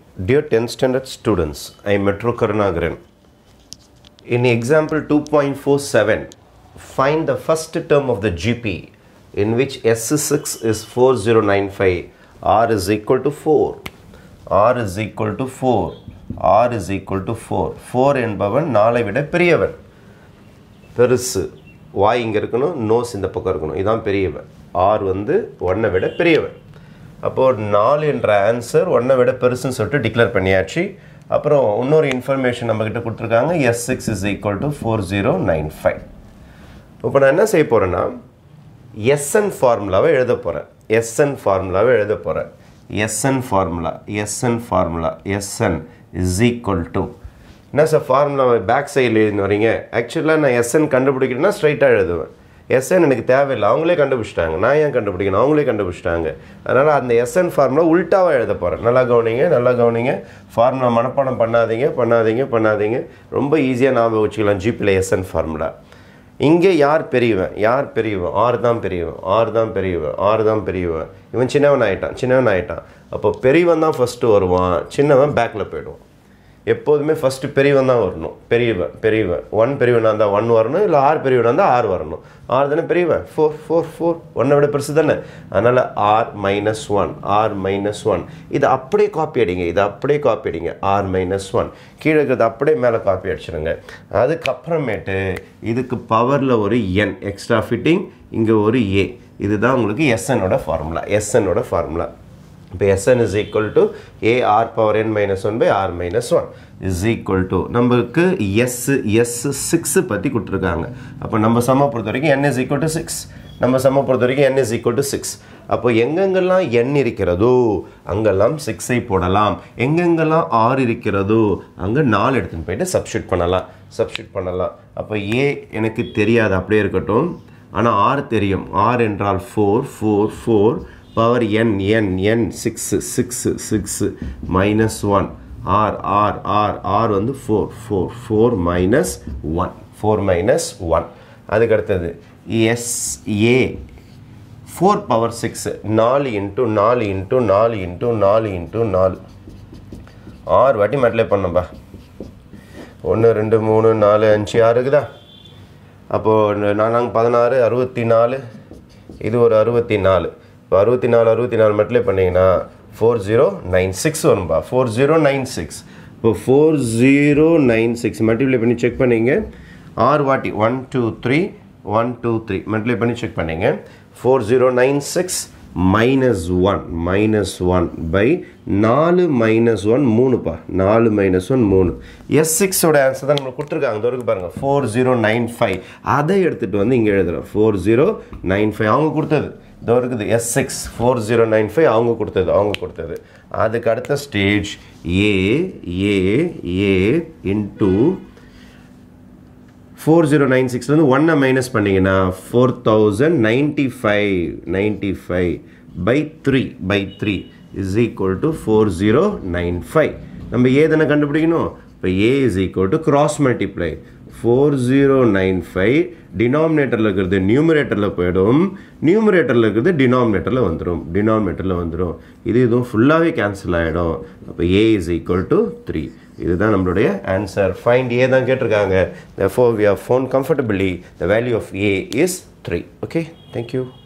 Dear 10th standard students, I am Metro Karunagaran. In example 2.47, find the first term of the GP in which S6 is 4095, R is equal to 4. R is equal to 4. R is equal to 4. 4 என்பவன் நாளை விட பெரியவன் பெருசு வாய் இங்கே இருக்கணும் nose இந்த பக்கம் இருக்கணும் இதான் பெரியவன் ஆர் வந்து ஒன்றை விட பெரியவன் அப்போது நாலு என்ற ஆன்சர் ஒன்றை விட பெருசுன்னு சொல்லிட்டு டிக்ளேர் பண்ணியாச்சு அப்புறம் இன்னொரு இன்ஃபர்மேஷன் நம்மக்கிட்ட கொடுத்துருக்காங்க S six is equal to four zero nine five இப்போ நான் என்ன செய்ய போகிறேன்னா எஸ்என் ஃபார்முலாவை எழுத போகிறேன் எஸ்என் ஃபார்முலாவை எழுத போகிறேன் SN formula SN formula SN is equal to என்ன சார் ஃபார்முலா பேக் சைடில் எழுதினு வரீங்க ஆக்சுவலாக நான் எஸ்என் கண்டுபிடிக்கிறேன்னா ஸ்ட்ரைட்டாக எழுதுவேன் எஸ்என் எனக்கு தேவையில்லை அவங்களே கண்டுபிடிச்சிட்டாங்க நான் ஏன் கண்டுபிடிக்கணும் அவங்களே கண்டுபிடிச்சிட்டாங்க அதனால் அந்த எஸ்என் ஃபார்முலா உல்ட்டாவாக எழுத போகிறேன் நல்லா கவனிங்க நல்லா கவனிங்க ஃபார்முலா மனப்பாடம் பண்ணாதீங்க பண்ணாதீங்க பண்ணாதீங்க ரொம்ப ஈஸியாக ஞாபகம் வச்சுக்கலாம் ஜிபியில் எஸ்என் ஃபார்முலா இங்கே யார் பெரியவன் யார் பெரியவன் ஆறு தான் பெரியவன் ஆறு தான் பெரியவன் ஆறு தான் பெரியவன் இவன் சின்னவன் ஆயிட்டான் சின்னவன் ஆயிட்டான் அப்போ பெரியவன் தான் ஃபஸ்ட்டு வருவான் சின்னவன் பேக்கில் போயிடுவான் எப்போதுமே ஃபஸ்ட்டு பெரியவன் தான் வரணும் பெரியவன் பெரியவன் ஒன் பெரியவனாக இருந்தால் ஒன் வரணும் இல்லை ஆறு பெரியவனாக இருந்தால் ஆறு வரணும் ஆறு தானே பெரியவன் ஃபோர் ஃபோர் ஃபோர் ஒன்றை விட பெருசு தானே அதனால் R minus one R minus one இதை அப்படியே காப்பி அடிங்க இதை அப்படியே காப்பி அடிங்க ஆர் மைனஸ் ஒன் கீழே இருக்கிறது அப்படியே மேலே காப்பி அடிச்சிடுங்க அதுக்கப்புறமேட்டு இதுக்கு பவரில் ஒரு என் எக்ஸ்ட்ரா ஃபிட்டிங் இங்கே ஒரு ஏ இதுதான் உங்களுக்கு எஸ்என்னோட ஃபார்முலா எஸ்என்னோட ஃபார்முலா இப்போ SN is equal to A R power N minus one by R minus one is equal to நம்மளுக்கு எஸ் எஸ் சிக்ஸு பற்றி கொடுத்துருக்காங்க அப்போ நம்ம சம்மை பொறுத்த வரைக்கும் N is equal to six நம்ம சம்மை பொறுத்த வரைக்கும் N is equal to six அப்போ எங்கெங்கெல்லாம் என் இருக்கிறதோ அங்கெல்லாம் சிக்ஸை போடலாம் எங்கெங்கெல்லாம் ஆறு இருக்கிறதோ அங்கே நாலு எடுத்துன்னு போயிட்டு சப்ஸ்டியூட் பண்ணலாம் சப்ஸ்டியூட் பண்ணலாம் அப்போ ஏ எனக்கு தெரியாது அப்படியே இருக்கட்டும் ஆனால் ஆர் தெரியும் ஆர் என்றால் four four four power n n n six six six minus one R R R R வந்து four four four minus one four minus one அதுக்கு அடுத்தது S A four power six நாலு into நாலு into நாலு into நாலு into நாலு ஆறு வாட்டி மெட்லே பண்ணோம்பா ஒன்று ரெண்டு மூணு நாலு அஞ்சு ஆறு இருக்குதா அப்போது நாங்கள் பதினாறு அறுபத்தி நாலு இது ஒரு அறுபத்தி நாலு இப்போ அறுபத்தி நாலு அறுபத்தி நாலு மட்டிலே பண்ணிங்கன்னா ஃபோர் ஜீரோ நைன் சிக்ஸ் வரும்பா ஃபோர் ஜீரோ நைன் சிக்ஸ் இப்போ four zero nine six multiply பண்ணி செக் பண்ணிங்க ஆறு வாட்டி one two three one two three multiply பண்ணி செக் பண்ணிங்க four zero nine six minus one minus one by நாலு minus one மூணுப்பா நாலு மைனஸ் ஒன் மூணு எஸ் சிக்ஸோட ஆன்சர் தான் நம்மளுக்கு கொடுத்துருக்காங்க இதோ இருக்கு பாருங்கள் ஃபோர் ஜீரோ நைன் ஃபைவ் அதை எடுத்துகிட்டு வந்து இங்கே எழுதுகிறோம் ஃபோர் ஜீரோ நைன் ஃபைவ் அவங்க கொடுத்தது இதோ இருக்குது S six four zero nine five அவங்க கொடுத்தது அவங்க கொடுத்தது அதுக்கு அடுத்த stage A A A into four zero nine சிக்ஸ்லேருந்து ஒன்னை மைனஸ் பண்ணிங்கன்னா four thousand ninety five ninety five by three by three is equal to four zero nine five நம்ம ஏ தானே கண்டுபிடிக்கணும் இப்போ A is equal to cross multiply four zero nine five டினாமினேட்டரில் இருக்கிறது நியூமரேட்டரில் போயிடும் நியூமரேட்டரில் இருக்கிறது டினாமினேட்டரில் வந்துடும் டினாமினேட்டரில் வந்துடும் இது இதுவும் ஃபுல்லாகவே கேன்சல் ஆகிடும் அப்போ A is equal to three இதுதான் நம்மளுடைய ஆன்சர் ஃபைண்ட் ஏ தான் கேட்டிருக்காங்க for we are found comfortably the value of A is three okay thank you